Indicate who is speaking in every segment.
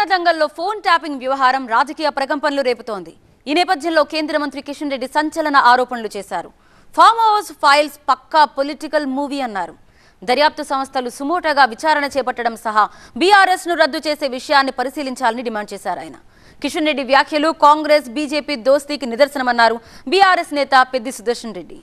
Speaker 1: దంగల్లో phone tapping వ్యవహారం రాజకీయ ప్రకంపనలు రేపుతోంది ఈ నేపథ్యంలో కేంద్ర మంత్రి కిషన్ రెడ్డి సంచలన ఆరోపణలు చేశారు ఫామ్ హౌస్ ఫైల్స్ పక్కా పొలిటికల్ మూవీ అన్నారు దర్యాప్తు సంస్థలు సుమోటోగా విచారణ చేపట్టడం సహా బీఆర్ఎస్ ను రద్దు చేసే విషయాన్ని పరిశీలించాలని డిమాండ్ చేశారు ఆయన కిషన్ రెడ్డి వ్యాఖ్యలు కాంగ్రెస్ బీజేపీ దోస్తీకి నిదర్శనమన్నారు బీఆర్ఎస్ నేత Peddi Sudarshan Reddy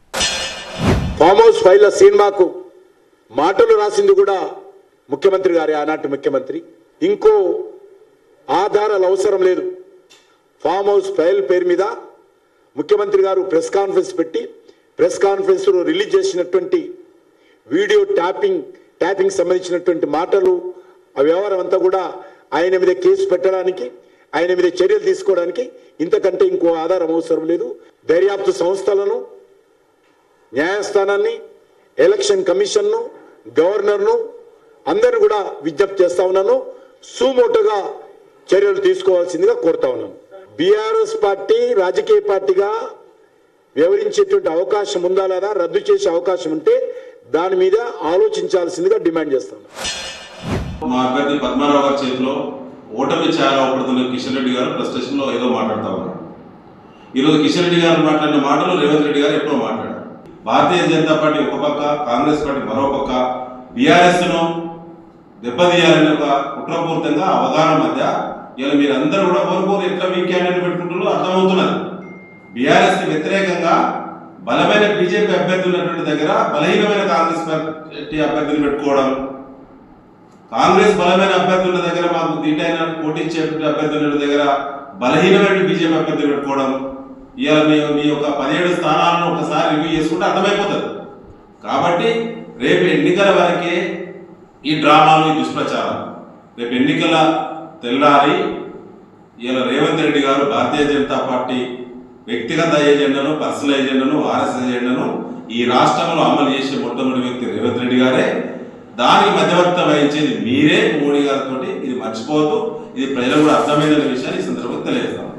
Speaker 2: farm house file సినిమాకు మాటలు రాసింది కూడా ముఖ్యమంత్రి గారి ఆనాటి ముఖ్యమంత్రి ఇంకో ఆధారాలు అవసరం లేదు ఫామ్ హౌస్ ఫైల్ పేరు మీద ముఖ్యమంత్రి గారు ప్రెస్ కాన్ఫరెన్స్ పెట్టి ప్రెస్ కాన్ఫరెన్స్ రిలీజ్ చేసినటువంటి వీడియో ట్యాపింగ్ ట్యాపింగ్ సంబంధించినటువంటి మాటలు ఆ వ్యవహారం అంతా కూడా ఆయన మీద కేసు పెట్టడానికి ఆయన మీద చర్యలు తీసుకోవడానికి ఇంతకంటే ఇంకో ఆధారం అవసరం లేదు దర్యాప్తు సంస్థలను న్యాయస్థానాన్ని ఎలక్షన్ కమిషన్ను గవర్నర్ను అందరిని కూడా విజ్ఞప్తి చేస్తా ఉన్నాను సుమోటోగా చర్యలు తీసుకోవాల్సిందిగా కోరుతా ఉన్నాను బీఆర్ఎస్ పార్టీ రాజకీయ పార్టీగా వ్యవహరించేటువంటి అవకాశం ఉందా లేదా రద్దు చేసే అవకాశం ఉంటే దాని మీద ఆలోచించాల్సిందిగా డిమాండ్ చేస్తాను
Speaker 3: మా అభ్యర్థి పద్మారావు గారి చేతిలో ఓటమి ఛాయలు అవపడుతున్న కిషన్ రెడ్డి గారు ప్రెస్ స్టేషన్లో ఏదో మాట్లాడుతా ఉన్నారు ఈరోజు కిషన్ రెడ్డి గారు మాట్లాడిన మాటలు రేవంత్ రెడ్డి గారు ఎప్పుడో మాట్లాడారు భారతీయ జనతా పార్టీ ఒక పక్క కాంగ్రెస్ పార్టీ మరో పక్క బీఆర్ఎస్ను దెబ్బతీయాలని ఒక కుట్రపూరితంగా అవగాహన మధ్య ఇలా మీరందరూ కూడా కోరుకోరు ఎట్లా మీ క్యాండిడేట్ పెట్టుకుంటున్నారో అర్థమవుతున్నది బీఆర్ఎస్ వ్యతిరేకంగా బలమైన బీజేపీ అభ్యర్థి ఉన్నటువంటి దగ్గర బలహీనమైన కాంగ్రెస్ పార్టీ అభ్యర్థిని పెట్టుకోవడం కాంగ్రెస్ బలమైన అభ్యర్థుల దగ్గర మాకు దీటైన పోటీచ్చే అభ్యర్థుల దగ్గర బలహీనమైన బీజేపీ అభ్యర్థులు పెట్టుకోవడం ఇవాళ మీ మీ యొక్క పదిహేడు స్థానాలను ఒకసారి రివ్యూ చేసుకుంటే అర్థమైపోతుంది కాబట్టి రేపు ఎన్నికల వరకే ఈ డ్రామాలు ఈ దుష్ప్రచారం రేపు ఎన్నికల తెల్లారి ఇలా రేవంత్ రెడ్డి గారు భారతీయ జనతా పార్టీ వ్యక్తిగత ఎజెండాను పర్సనల్ ఎజెండాను ఆర్ఎస్ఎస్ ఎజెండాను ఈ రాష్ట్రంలో అమలు చేసే మొట్టమొదటి వ్యక్తి రేవంత్ రెడ్డి గారే దానికి మధ్యవర్తం వహించేది మీరే మోడీ గారితో ఇది మర్చిపోవద్దు ఇది ప్రజలకు కూడా అర్థమైందనే విషయాన్ని ఈ సందర్భంగా తెలియజేస్తాం